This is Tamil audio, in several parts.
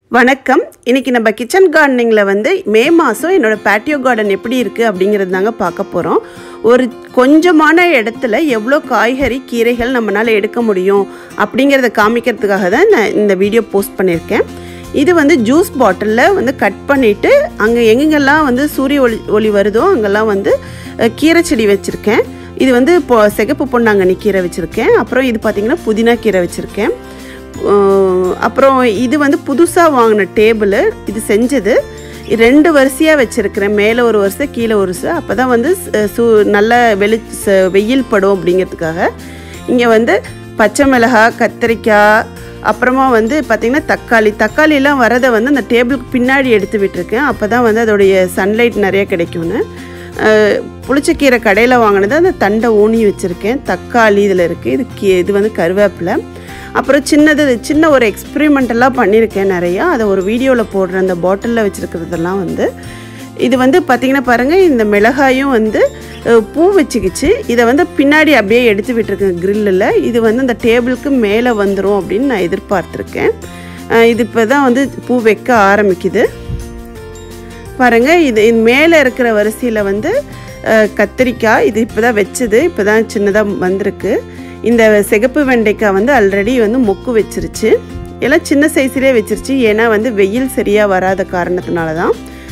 வணக்கம் இன்னைக்கு நம்ம கிச்சன் கார்டனிங்கில் வந்து மே மாதம் என்னோட பேட்டியோ கார்டன் எப்படி இருக்குது அப்படிங்கிறது தாங்க பார்க்க போகிறோம் ஒரு கொஞ்சமான இடத்துல எவ்வளோ காய்கறி கீரைகள் நம்மளால் எடுக்க முடியும் அப்படிங்கிறத காமிக்கிறதுக்காக தான் நான் இந்த வீடியோ போஸ்ட் பண்ணியிருக்கேன் இது வந்து ஜூஸ் பாட்டிலில் வந்து கட் பண்ணிவிட்டு அங்கே எங்கெங்கெல்லாம் வந்து சூரிய ஒளி ஒளி வருதோ அங்கெல்லாம் வந்து அஹ், கீரை செடி வச்சுருக்கேன் இது வந்து இப்போ சிகப்பு பொன்னாங்கண்ணி கீரை வச்சுருக்கேன் அப்புறம் இது பார்த்திங்கன்னா புதினா கீரை வச்சுருக்கேன் அஹ் அப்புறம் இது வந்து புதுசாக வாங்கின டேபிள் இது செஞ்சது இது ரெண்டு வரிசையாக வச்சுருக்கிறேன் மேலே ஒரு வரிசை கீழே ஒரு வரிசை அப்போ தான் வந்து ச- சு நல்ல வெளி ச- வெயில் படும் அப்படிங்கிறதுக்காக இங்கே வந்து பச்சை மிளகாய் கத்திரிக்காய் அப்புறமா வந்து பார்த்திங்கன்னா தக்காளி தக்காளிலாம் வரதை வந்து அந்த டேபிளுக்கு பின்னாடி எடுத்து விட்டுருக்கேன் அப்போ தான் வந்து அதோடைய சன்லைட் நிறைய கிடைக்கும்னு அஹ் புளிச்சக்கீரை கடையில் வாங்கினது அந்த தண்டை ஊனி வச்சுருக்கேன் தக்காளி இதில் இருக்குது இது கீ இது வந்து கருவேப்பிலை அப்புறம் சின்னது சின்ன ஒரு எக்ஸ்பெரிமெண்டெல்லாம் பண்ணியிருக்கேன் நிறையா அதை ஒரு வீடியோவில் போடுறேன் அந்த பாட்டிலில் வச்சுருக்கிறதெல்லாம் வந்து இது வந்து பார்த்திங்கன்னா பாருங்கள் இந்த மிளகாயும் வந்து அஹ், பூ வச்சுக்கிச்சு இதை வந்து பின்னாடி அப்படியே எடுத்து விட்டுருக்கேன் கிரில்லில் இது வந்து அந்த டேபிளுக்கு மேலே வந்துடும் அப்படின்னு நான் எதிர்பார்த்துருக்கேன் அஹ், இது இப்போ தான் வந்து பூ வைக்க ஆரம்பிக்குது பாருங்கள் இது இது மேலே இருக்கிற வரிசையில் வந்து அஹ், கத்திரிக்காய் இது இப்போ தான் வச்சது இப்போ தான் சின்னதாக வந்திருக்கு இந்த சிகப்பு வெண்டைக்காய் வந்து ஆல்ரெடி வந்து மொக்கு வச்சிருச்சு எல்லாம் சின்ன சைஸ்லேயே வச்சிருச்சு ஏன்னா வந்து வெயில் சரியாக வராத காரணத்தினால தான்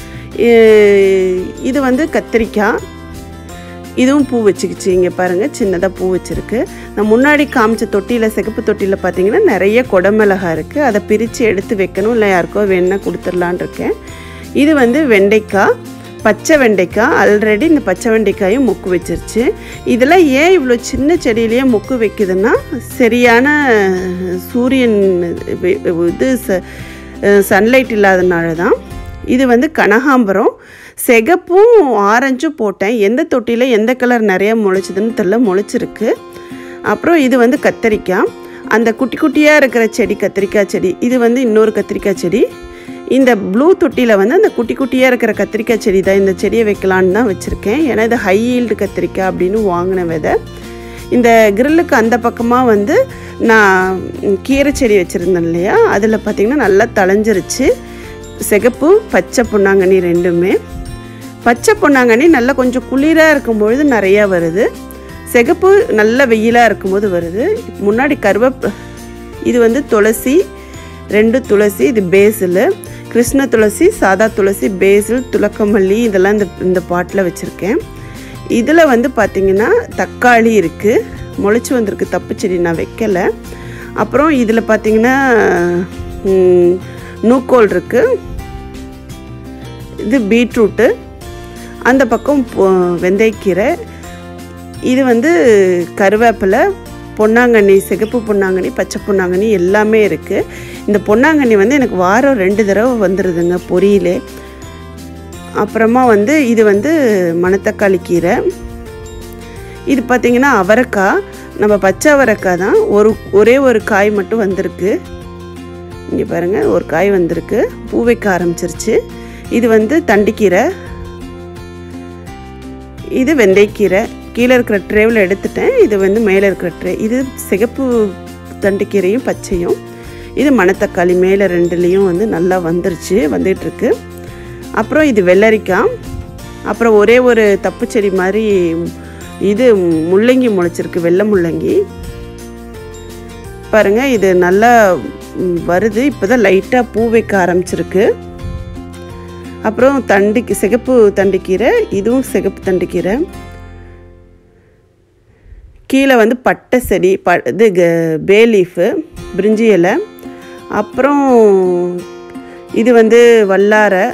இ- இது வந்து கத்திரிக்காய் இதுவும் பூ வச்சுக்கிச்சு இங்கே பாருங்கள் சின்னதாக பூ வச்சுருக்கு நான் முன்னாடி காமிச்ச தொட்டியில் சிகப்பு தொட்டியில் பார்த்தீங்கன்னா நிறைய குடமிளகா இருக்குது அதை பிரித்து எடுத்து வைக்கணும் இல்லை யாருக்கோ வேணுன்னா கொடுத்துர்லான் இருக்கேன் இது வந்து வெண்டைக்காய் பச்சை வெண்டைக்காய் ஆல்ரெடி இந்த பச்சை வெண்டைக்காயும் மொக்கு வச்சிருச்சு இதெல்லாம் ஏன் இவ்வளோ சின்ன செடியிலேயே மொக்கு வைக்குதுன்னா சரியான சூரியன் வெ- இது சன்லைட் இல்லாதனால தான் இது வந்து கனகாம்பரம் சிகப்பும் ஆரஞ்சும் போட்டேன் எந்த தொட்டியில் எந்த கலர் நிறைய முளைச்சதுன்னு தெரில முளைச்சிருக்கு அப்புறம் இது வந்து கத்தரிக்காய் அந்த குட்டி குட்டியாக இருக்கிற செடி கத்திரிக்காய் செடி இது வந்து இன்னொரு கத்திரிக்காய் செடி இந்த ப்ளூ தொட்டியில் வந்து அந்த குட்டி குட்டியாக இருக்கிற கத்திரிக்காய் செடி தான் இந்த செடியை வைக்கலான்னு தான் வச்சுருக்கேன் ஏன்னா இது ஹை ஈல்டு கத்திரிக்காய் அப்படின்னு வாங்கின விதை இந்த கிரில்லுக்கு அந்த பக்கமாக வந்து நான் கீரை செடி வச்சுருந்தேன் இல்லையா அதில் பார்த்திங்கன்னா நல்லா தளைஞ்சிருச்சு சிகப்பு பச்சை பொன்னாங்கண்ணி ரெண்டுமே பச்சை பொன்னாங்கண்ணி நல்லா கொஞ்சம் குளிராக இருக்கும்பொழுது நிறையா வருது சிகப்பு நல்ல வெயிலாக இருக்கும்போது வருது முன்னாடி கருவேப் இது வந்து துளசி ரெண்டு துளசி இது பேசில் கிருஷ்ண துளசி சாதா துளசி பேசில் துளக்கமல்லி இதெல்லாம் இந்த இந்த பாட்டில் வச்சுருக்கேன் இதில் வந்து பார்த்திங்கன்னா தக்காளி இருக்குது முளைச்சி வந்திருக்கு தப்பு செடி நான் வைக்கலை அப்புறம் இதில் பார்த்திங்கன்னா ம், நூக்கோல் இருக்குது இது பீட்ரூட்டு அந்த பக்கம் பொ- வெந்தயக்கீரை இது வந்து கருவேப்பிலை பொன்னாங்கண்ணி சிகப்பு பொன்னாங்கண்ணி பச்சை பொன்னாங்கண்ணி எல்லாமே இருக்குது இந்த பொன்னாங்கண்ணி வந்து எனக்கு வாரம் ரெண்டு தடவை வந்துடுதுங்க பொரியிலே அப்புறமா வந்து இது வந்து மணத்தக்காளி கீரை இது பார்த்திங்கன்னா அவரைக்காய் நம்ம பச்சை அவரைக்காய் தான் ஒரு ஒரே ஒரு காய் மட்டும் வந்திருக்கு இங்கே பாருங்கள் ஒரு காய் வந்திருக்கு பூ வைக்க ஆரம்பிச்சிருச்சு இது வந்து தண்டிக்கீரை இது வெந்தயக்கீரை கீழே இருக்கிற ட்ரேவில் எடுத்துட்டேன் இது வந்து மேலே இருக்கிற ட்ரே இது சிகப்பு தண்டுக்கீரையும் பச்சையும் இது மணத்தக்காளி மேலே ரெண்டுலேயும் வந்து நல்லா வந்துருச்சு வந்துட்டுருக்கு அப்புறம் இது வெள்ளரிக்காய் அப்புறம் ஒரே ஒரு தப்பு செடி மாதிரி இது முள்ளங்கி முளைச்சிருக்கு வெள்ளை முள்ளங்கி பாருங்க இது நல்லா ம், வருது இப்போ தான் லைட்டாக பூ வைக்க ஆரம்பிச்சிருக்கு அப்புறம் தண்டு சிகப்பு தண்டுக்கீரை இதுவும் சிகப்பு தண்டுக்கீரை கீழே வந்து பட்டை செடி ப இது க- பே லீஃபு பிரிஞ்சி இலை அப்புறம் இது வந்து வல்லாரை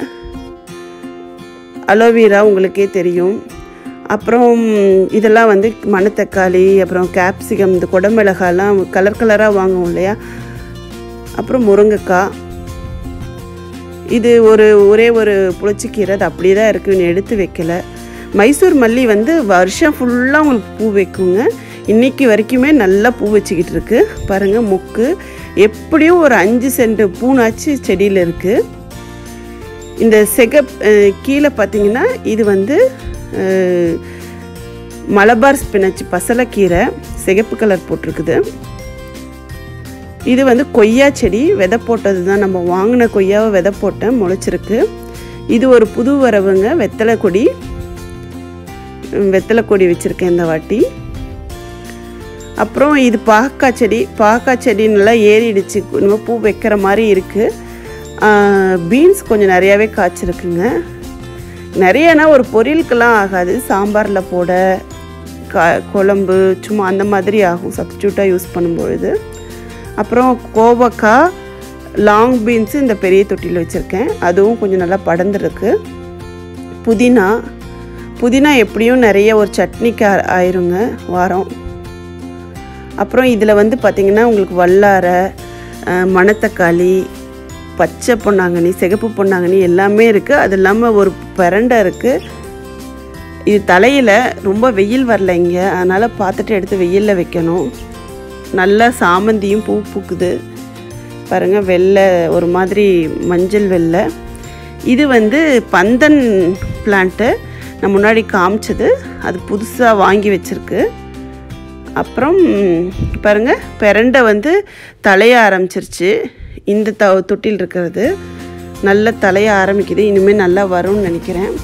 அலோவேரா உங்களுக்கே தெரியும் அப்புறம் இதெல்லாம் வந்து மணத்தக்காளி அப்புறம் கேப்சிகம் இந்த குடமிளகாலாம் கலர் கலராக வாங்குவோம் இல்லையா அப்புறம் முருங்கைக்காய் இது ஒரு ஒரே ஒரு புளிச்சிக்கீரை அது அப்படியே தான் இருக்குன்னு எடுத்து வைக்கல மைசூர் மல்லி வந்து வருஷம் ஃபுல்லாக உங்களுக்கு பூ வைக்குங்க இன்னைக்கு வரைக்குமே நல்லா பூ வச்சுக்கிட்டு இருக்கு பாருங்கள் மொக்கு எப்படியும் ஒரு அஞ்சு சென்ட் பூனாச்சு செடியில் இருக்குது இந்த செகப் அஹ், கீழே பார்த்தீங்கன்னா இது வந்து அஹ், மலபார் ஸ்பினச் பசலைக்கீரை சிகப்பு கலர் போட்டிருக்குது இது வந்து கொய்யா செடி விதை போட்டது தான் நம்ம வாங்கின கொய்யாவை விதை போட்டேன் முளைச்சிருக்கு இது ஒரு புது வரவுங்க வெத்தலை கொடி ம், வெத்தலை கொடி வச்சுருக்கேன் இந்த வாட்டி அப்புறம் இது பாகக்காய் செடி பாகக்காய் செடி நல்லா ஏறிடுச்சு இன்னும் பூ வைக்கிற மாதிரி இருக்குது பீன்ஸ் கொஞ்சம் நிறையாவே காய்ச்சிருக்குங்க நிறையனா ஒரு பொரியலுக்கெல்லாம் ஆகாது சாம்பாரில் போட கா குழம்பு சும்மா அந்த மாதிரி ஆகும் சப்ஸ்டியூட்டாக யூஸ் பண்ணும்பொழுது அப்புறம் கோவக்காய் லாங் பீன்ஸு இந்த பெரிய தொட்டியில் வச்சுருக்கேன் அதுவும் கொஞ்சம் நல்லா படர்ந்துருக்கு புதினா புதினா எப்படியும் நிறைய ஒரு சட்னிக்கு ஆ- ஆயிருங்க வாரம் அப்புறம் இதில் வந்து பார்த்திங்கன்னா உங்களுக்கு வல்லாரை அஹ், மணத்தக்காளி பச்சை பொன்னாங்கண்ணி சிகப்பு பொன்னாங்கண்ணி எல்லாமே இருக்குது அது இல்லாமல் ஒரு பிரண்டை இருக்குது இது தலையில் ரொம்ப வெயில் வரல இங்கே அதனால் பார்த்துட்டு எடுத்து வெயிலில் வைக்கணும் நல்லா சாமந்தியும் பூ பூக்குது பாருங்கள் வெள்ளை ஒரு மாதிரி மஞ்சள் வெள்ளை இது வந்து பந்தன் பிளான்ட்டு நான் முன்னாடி காமிச்சது அது புதுசாக வாங்கி வச்சுருக்கு அப்புறம் பாருங்க பிரண்டை வந்து தலைய ஆரம்பிச்சிருச்சு இந்த த தொட்டில் இருக்கிறது நல்ல தலைய ஆரம்பிக்குது இனிமேல் நல்லா வரும்னு நினைக்கிறேன்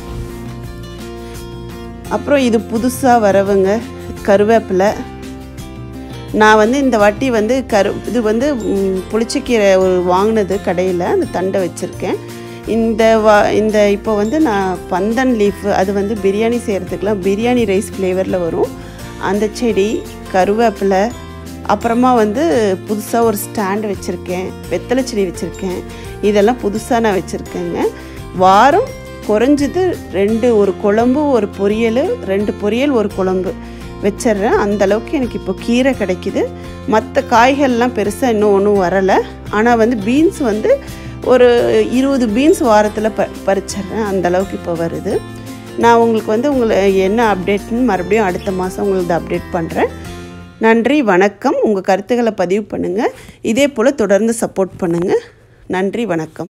அப்புறம் இது புதுசாக வரவுங்க கருவேப்பிலை நான் வந்து இந்த வாட்டி வந்து கரு இது வந்து ம், புளிச்சக்கீரை ஒரு வாங்கினது கடையில் அந்த தண்டை வச்சுருக்கேன் இந்த வா இந்த இப்போ வந்து நான் பந்தன் லீஃப் அது வந்து பிரியாணி செய்கிறதுக்குலாம் பிரியாணி ரைஸ் ஃப்ளேவரில் வரும் அந்த செடி கருவேப்பிலை அப்புறமா வந்து புதுசாக ஒரு ஸ்டாண்டு வச்சுருக்கேன் வெத்தலை செடி வச்சுருக்கேன் இதெல்லாம் புதுசாக நான் வச்சுருக்கேங்க வாரம் குறைஞ்சது ரெண்டு ஒரு குழம்பு ஒரு பொரியல் ரெண்டு பொரியல் ஒரு குழம்பு வச்சிடுறேன் அந்த அளவுக்கு எனக்கு இப்போ கீரை கிடைக்குது மற்ற காய்கள்லாம் பெருசாக இன்னும் ஒன்றும் வரலை ஆனால் வந்து பீன்ஸ் வந்து ஒரு இருபது பீன்ஸ் வாரத்தில் ப பறிச்சிடுறேன் அந்த அளவுக்கு இப்போ வருது நான் உங்களுக்கு வந்து உங்களை என்ன அப்டேட்னு மறுபடியும் அடுத்த மாதம் உங்களுக்கு அப்டேட் பண்ணுறேன் நன்றி வணக்கம் உங்கள் கருத்துக்களை பதிவு பண்ணுங்கள் இதே போல் தொடர்ந்து சப்போர்ட் பண்ணுங்கள் நன்றி வணக்கம்